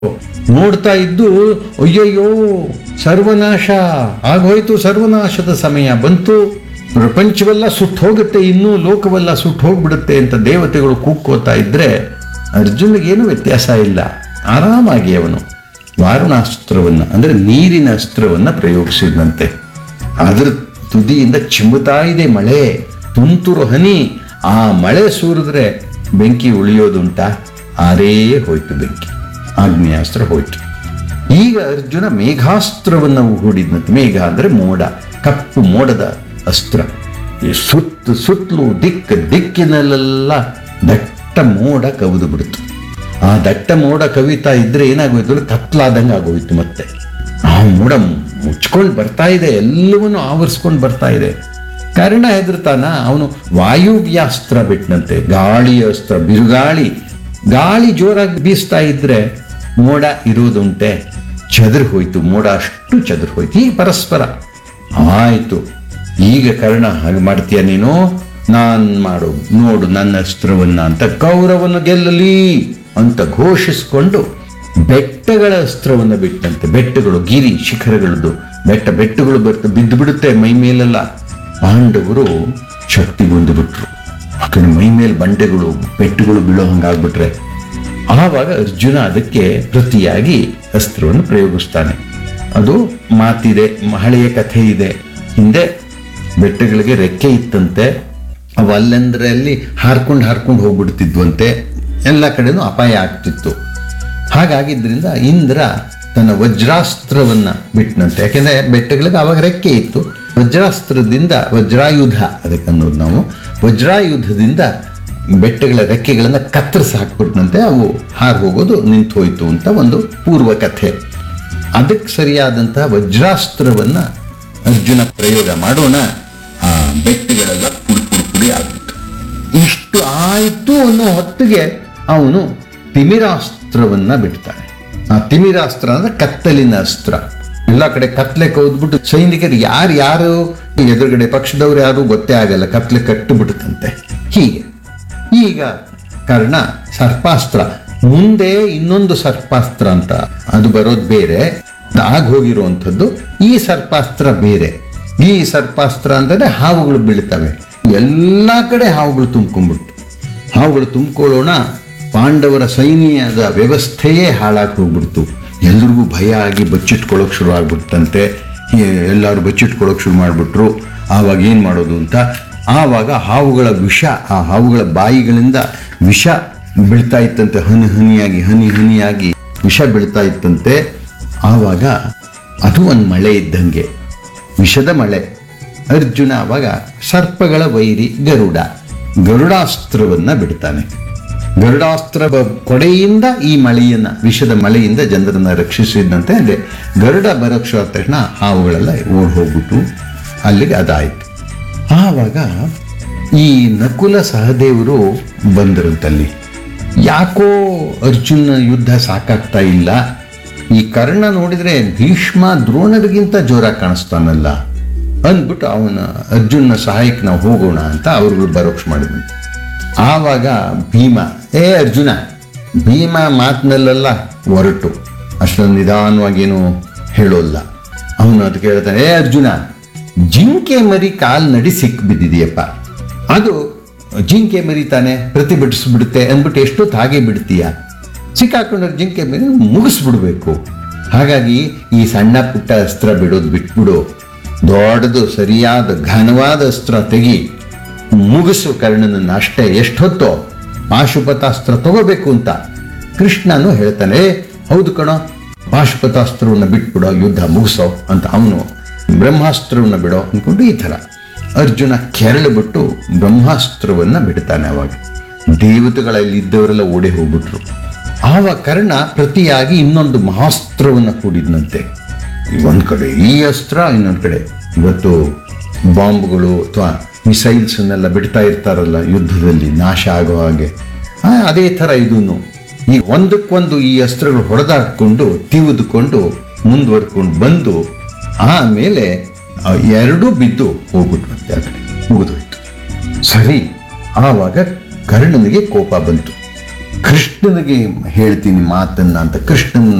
ನೋಡ್ತಾ ಇದ್ದು ಅಯ್ಯಯ್ಯೋ ಸರ್ವನಾಶ ಆಗೋಯ್ತು ಸರ್ವನಾಶದ ಸಮಯ ಬಂತು ಪ್ರಪಂಚವೆಲ್ಲ ಸುಟ್ಟು ಹೋಗುತ್ತೆ ಇನ್ನೂ ಲೋಕವೆಲ್ಲ ಸುಟ್ಟು ಹೋಗ್ಬಿಡುತ್ತೆ ಅಂತ ದೇವತೆಗಳು ಕೂಕ್ಕೋತಾ ಇದ್ರೆ ಅರ್ಜುನಿಗೇನು ವ್ಯತ್ಯಾಸ ಇಲ್ಲ ಆರಾಮಾಗಿ ಅವನು ವಾರುಣಾಸ್ತ್ರವನ್ನ ಅಂದ್ರೆ ನೀರಿನ ಅಸ್ತ್ರವನ್ನ ಪ್ರಯೋಗಿಸಿದಂತೆ ಅದರ ತುದಿಯಿಂದ ಚಿಮ್ಮುತ್ತಾ ಇದೆ ಮಳೆ ತುಂತುರು ಹನಿ ಆ ಮಳೆ ಸುರಿದ್ರೆ ಬೆಂಕಿ ಉಳಿಯೋದುಂಟಾ ಆರೇ ಹೋಯ್ತು ಬೆಂಕಿ ಆಗ್ನೇಯಾಸ್ತ್ರ ಹೋಯ್ತು ಈಗ ಅರ್ಜುನ ಮೇಘಾಸ್ತ್ರವನ್ನು ಹೂಡಿದ್ನಂತೆ ಮೇಘ ಅಂದ್ರೆ ಮೋಡ ಕಪ್ಪು ಮೋಡದ ಅಸ್ತ್ರ ಈ ಸುತ್ತು ಸುತ್ತಲೂ ದಿಕ್ಕ ದಿಕ್ಕಿನಲ್ಲೆಲ್ಲ ದಟ್ಟ ಮೋಡ ಕವಿದು ಬಿಡ್ತು ಆ ದಟ್ಟ ಮೋಡ ಕವಿತಾ ಇದ್ರೆ ಏನಾಗೋಯ್ತು ಅಂದ್ರೆ ಕತ್ಲಾದಂಗೆ ಆಗೋಯ್ತು ಮತ್ತೆ ಆ ಮೋಡ ಮುಚ್ಕೊಂಡು ಬರ್ತಾ ಇದೆ ಎಲ್ಲವನ್ನೂ ಆವರಿಸ್ಕೊಂಡು ಬರ್ತಾ ಇದೆ ಕರ್ಣ ಹೆದರ್ತಾನ ಅವನು ವಾಯುವ್ಯಾಸ್ತ್ರ ಬಿಟ್ಟನಂತೆ ಗಾಳಿಯ ಅಸ್ತ್ರ ಬಿರುಗಾಳಿ ಗಾಳಿ ಜೋರಾಗಿ ಬೀಸ್ತಾ ಇದ್ರೆ ಮೋಡ ಇರುವುದುಂಟೆ ಚದುರು ಹೋಯ್ತು ಮೋಡ ಅಷ್ಟು ಚದುರು ಹೋಯ್ತು ಈಗ ಪರಸ್ಪರ ಆಯ್ತು ಈಗ ಕರ್ಣ ಹಾಗೆ ಮಾಡ್ತೀಯ ನೀನು ನಾನ್ ಮಾಡು ನೋಡು ನನ್ನ ಅಸ್ತ್ರವನ್ನ ಅಂತ ಕೌರವನು ಗೆಲ್ಲಲಿ ಅಂತ ಘೋಷಿಸಿಕೊಂಡು ಬೆಟ್ಟಗಳ ಅಸ್ತ್ರವನ್ನು ಬಿಟ್ಟಂತೆ ಬೆಟ್ಟಗಳು ಗಿರಿ ಶಿಖರಗಳದ್ದು ಬೆಟ್ಟ ಬೆಟ್ಟಗಳು ಬರ್ತ ಬಿದ್ದು ಬಿಡುತ್ತೆ ಮೈ ಮೇಲೆಲ್ಲ ಪಾಂಡವರು ಶಕ್ತಿ ಬಂದು ಬಿಟ್ರು ಯಾಕಂದ್ರೆ ಮೈ ಮೇಲೆ ಬಂಡೆಗಳು ಬೆಟ್ಟಗಳು ಬೀಳೋ ಹಂಗಾಗ್ಬಿಟ್ರೆ ಆವಾಗ ಅರ್ಜುನ ಅದಕ್ಕೆ ಪ್ರತಿಯಾಗಿ ಅಸ್ತ್ರವನ್ನು ಪ್ರಯೋಗಿಸ್ತಾನೆ ಅದು ಮಾತಿದೆ ಹಳೆಯ ಕಥೆ ಇದೆ ಹಿಂದೆ ಬೆಟ್ಟಗಳಿಗೆ ರೆಕ್ಕೆ ಇತ್ತಂತೆ ಅವು ಅಲ್ಲಂದ್ರಲ್ಲಿ ಹಾರ್ಕೊಂಡು ಹಾರ್ಕೊಂಡು ಹೋಗ್ಬಿಡ್ತಿದ್ವಂತೆ ಎಲ್ಲ ಕಡೆನೂ ಅಪಾಯ ಆಗ್ತಿತ್ತು ಹಾಗಾಗಿದ್ರಿಂದ ಇಂದ್ರ ತನ್ನ ವಜ್ರಾಸ್ತ್ರವನ್ನ ಬಿಟ್ಟನಂತೆ ಯಾಕೆಂದ್ರೆ ಬೆಟ್ಟಗಳಿಗೆ ಅವಾಗ ರೆಕ್ಕೆ ಇತ್ತು ವಜ್ರಾಸ್ತ್ರದಿಂದ ವಜ್ರಾಯುಧ ಅದಕ್ಕೆ ಅನ್ನೋದು ನಾವು ವಜ್ರಾಯುಧದಿಂದ ಬೆಟ್ಟಗಳ ರೆಕ್ಕೆಗಳನ್ನ ಕತ್ತರಿಸಿ ಹಾಕ್ಬಿಟ್ನಂತೆ ಅವು ಹಾರು ಹೋಗೋದು ನಿಂತು ಹೋಯ್ತು ಅಂತ ಒಂದು ಪೂರ್ವ ಕಥೆ ಅದಕ್ಕೆ ಸರಿಯಾದಂತಹ ವಜ್ರಾಸ್ತ್ರವನ್ನ ಅರ್ಜುನ ಪ್ರಯೋಗ ಮಾಡೋಣ ಆ ಬೆಟ್ಟಗಳೆಲ್ಲ ಪುಡಿ ಪುಡಿ ಪುಡಿ ಆಗ್ಬಿಟ್ಟು ಇಷ್ಟು ಆಯ್ತು ಅನ್ನೋ ಹೊತ್ತಿಗೆ ಅವನು ತಿಮಿರಾಸ್ತ್ರವನ್ನ ಬಿಡ್ತಾನೆ ಆ ತಿಮಿರಾಸ್ತ್ರ ಅಂದ್ರೆ ಕತ್ತಲಿನ ಅಸ್ತ್ರ ಎಲ್ಲ ಕಡೆ ಕತ್ಲೆ ಕೌದ್ಬಿಟ್ಟು ಸೈನಿಕರು ಯಾರು ಯಾರು ಎದುರುಗಡೆ ಪಕ್ಷದವ್ರು ಯಾರು ಗೊತ್ತೇ ಆಗಲ್ಲ ಕತ್ಲೆ ಕಟ್ಟು ಬಿಡುತ್ತಂತೆ ಹೀಗೆ ಈಗ ಕರ್ಣ ಸರ್ಪಾಸ್ತ್ರ ಮುಂದೆ ಇನ್ನೊಂದು ಸರ್ಪಾಸ್ತ್ರ ಅಂತ ಅದು ಬರೋದು ಬೇರೆ ಆಗ ಹೋಗಿರುವಂಥದ್ದು ಈ ಸರ್ಪಾಸ್ತ್ರ ಬೇರೆ ಈ ಸರ್ಪಾಸ್ತ್ರ ಅಂತಂದ್ರೆ ಹಾವುಗಳು ಬೀಳ್ತವೆ ಎಲ್ಲ ಕಡೆ ಹಾವುಗಳು ತುಂಬ್ಕೊಂಡ್ಬಿಟ್ಟು ಹಾವುಗಳು ತುಂಬಿಕೊಳ್ಳೋಣ ಪಾಂಡವರ ಸೈನ್ಯದ ವ್ಯವಸ್ಥೆಯೇ ಹಾಳಾಗಿ ಹೋಗ್ಬಿಡ್ತು ಎಲ್ರಿಗೂ ಭಯ ಆಗಿ ಬಚ್ಚಿಟ್ಕೊಳ್ಳೋಕೆ ಶುರು ಆಗ್ಬಿಡ್ತಂತೆ ಎಲ್ಲರೂ ಬಚ್ಚಿಟ್ಕೊಳ್ಳೋಕೆ ಶುರು ಮಾಡಿಬಿಟ್ರು ಆವಾಗ ಏನು ಮಾಡೋದು ಅಂತ ಆವಾಗ ಹಾವುಗಳ ವಿಷ ಆ ಹಾವುಗಳ ಬಾಯಿಗಳಿಂದ ವಿಷ ಬೀಳ್ತಾ ಇತ್ತಂತೆ ಹನಿ ಹನಿಯಾಗಿ ಹನಿ ಹನಿಯಾಗಿ ವಿಷ ಬೀಳ್ತಾ ಇತ್ತಂತೆ ಆವಾಗ ಅದು ಒಂದು ಮಳೆ ಇದ್ದಂಗೆ ವಿಷದ ಮಳೆ ಅರ್ಜುನ ಆವಾಗ ಸರ್ಪಗಳ ವೈರಿ ಗರುಡ ಗರುಡಾಸ್ತ್ರವನ್ನ ಬಿಡ್ತಾನೆ ಗರುಡಾಸ್ತ್ರ ಬ- ಕೊಡೆಯಿಂದ ಈ ಮಳೆಯನ್ನ ವಿಷದ ಮಳೆಯಿಂದ ಜನರನ್ನ ರಕ್ಷಿಸಿದಂತೆ ಅಂದ್ರೆ ಗರುಡ ಬರೋಕ್ ಶುರು ಆದ ತಕ್ಷಣ ಹಾವುಗಳೆಲ್ಲ ಓಡ್ ಹೋಗ್ಬಿಟ್ಟು ಅಲ್ಲಿಗೆ ಅದಾಯ್ತು ಆವಾಗ ಈ ನಕುಲ ಸಹದೇವರು ಬಂದರಂತಲ್ಲಿ ಯಾಕೋ ಅರ್ಜುನ ಯುದ್ಧ ಸಾಕಾಗ್ತಾ ಇಲ್ಲ ಈ ಕರ್ಣ ನೋಡಿದ್ರೆ ಭೀಷ್ಮ ದ್ರೋಣರಿಗಿಂತ ಜೋರಾಗಿ ಕಾಣಿಸ್ತಾನಲ್ಲ ಅಂದ್ಬಿಟ್ಟು ಅವನ ಅರ್ಜುನ ಸಹಾಯಕ್ಕೆ ನಾವು ಹೋಗೋಣ ಅಂತ ಅವ್ರುಗಳು ಬರೋಕ್ಷ ಮಾಡಿದಂತೆ ಆವಾಗ ಭೀಮ ಏ ಅರ್ಜುನ ಭೀಮ ಮಾತಿನಲ್ಲೆಲ್ಲ ಹೊರಟು ಅಷ್ಟೊಂದು ನಿಧಾನವಾಗೇನು ಹೇಳೋಲ್ಲ ಅವನು ಅದಕ್ಕೆ ಹೇಳ್ತಾನೆ ಏ ಅರ್ಜುನ ಜಿಂಕೆ ಮರಿ ಕಾಲ್ ನಡಿ ಸಿಕ್ ಬಿದ್ದಿದೆಯಪ್ಪ ಅದು ಜಿಂಕೆ ಮರಿ ತಾನೆ ಪ್ರತಿಭಟಿಸ್ಬಿಡುತ್ತೆ ಅಂದ್ಬಿಟ್ಟು ಎಷ್ಟೊತ್ತು ಹಾಗೆ ಬಿಡ್ತೀಯ ಸಿಕ್ಕಾಕೊಂಡ್ರೆ ಜಿಂಕೆ ಮರಿ ಮುಗಿಸ್ಬಿಡ್ಬೇಕು ಹಾಗಾಗಿ ಈ ಸಣ್ಣ ಪುಟ್ಟ ಅಸ್ತ್ರ ಬಿಡೋದು ಬಿಟ್ಬಿಡು ದೊಡ್ಡದು ಸರಿಯಾದ ಘನವಾದ ಅಸ್ತ್ರ ತೆಗಿ ಮುಗಿಸು ಕರ್ಣನನ್ನ ಅಷ್ಟೇ ಎಷ್ಟೊತ್ತೋ ಪಾಶುಪತಾಸ್ತ್ರ ತಗೋಬೇಕು ಅಂತ ಕೃಷ್ಣನು ಹೇಳ್ತಾನೆ "ಏ, ಹೌದು ಕಣೋ ಪಾಶುಪತಾಸ್ತ್ರವನ್ನು ಬಿಟ್ಬಿಡೋ ಯುದ್ಧ ಮುಗಿಸೋ ಅಂತ ಅವನು ಬ್ರಹ್ಮಾಸ್ತ್ರವನ್ನು ಬಿಡೋ ಅಂದ್ಕೊಂಡು ಈ ಥರ ಅರ್ಜುನ ಕೆರಳು ಬಿಟ್ಟು ಬ್ರಹ್ಮಾಸ್ತ್ರವನ್ನ ಬಿಡ್ತಾನೆ ಅವಾಗ ದೇವತೆಗಳಲ್ಲಿ ಇದ್ದವರೆಲ್ಲ ಓಡಿ ಹೋಗ್ಬಿಟ್ರು ಆವಾಗ ಕರ್ಣ ಪ್ರತಿಯಾಗಿ ಇನ್ನೊಂದು ಮಹಾಸ್ತ್ರವನ್ನ ಕೂಡಿದ್ನಂತೆ ಒಂದ್ ಕಡೆ ಈ ಅಸ್ತ್ರ ಇನ್ನೊಂದ್ ಕಡೆ ಇವತ್ತು ಬಾಂಬ್ಗಳು ಅಥವಾ ಮಿಸೈಲ್ಸ್ನೆಲ್ಲ ಬಿಡ್ತಾ ಇರ್ತಾರಲ್ಲ ಯುದ್ಧದಲ್ಲಿ ನಾಶ ಆಗೋ ಹಾಗೆ ಆ, ಅದೇ ಥರ ಇದನ್ನು ಈ ಒಂದಕ್ಕೊಂದು ಈ ಅಸ್ತ್ರಗಳು ಹೊಡೆದಾಡ್ಕೊಂಡು ತಿವಿದುಕೊಂಡು ಮುಂದುವರ್ಕೊಂಡು ಬಂದು ಆಮೇಲೆ ಆ ಎರಡೂ ಬಿದ್ದು ಹೋಗ್ಬಿಟ್ವಂತೆ ಆ ಕಡೆ ಮುಗಿದೋಯ್ತು ಸರಿ ಆವಾಗ ಕರ್ಣನಿಗೆ ಕೋಪ ಬಂತು ಕೃಷ್ಣನಿಗೆ ಹೇಳ್ತೀನಿ ಮಾತನ್ನ ಅಂತ ಕೃಷ್ಣನ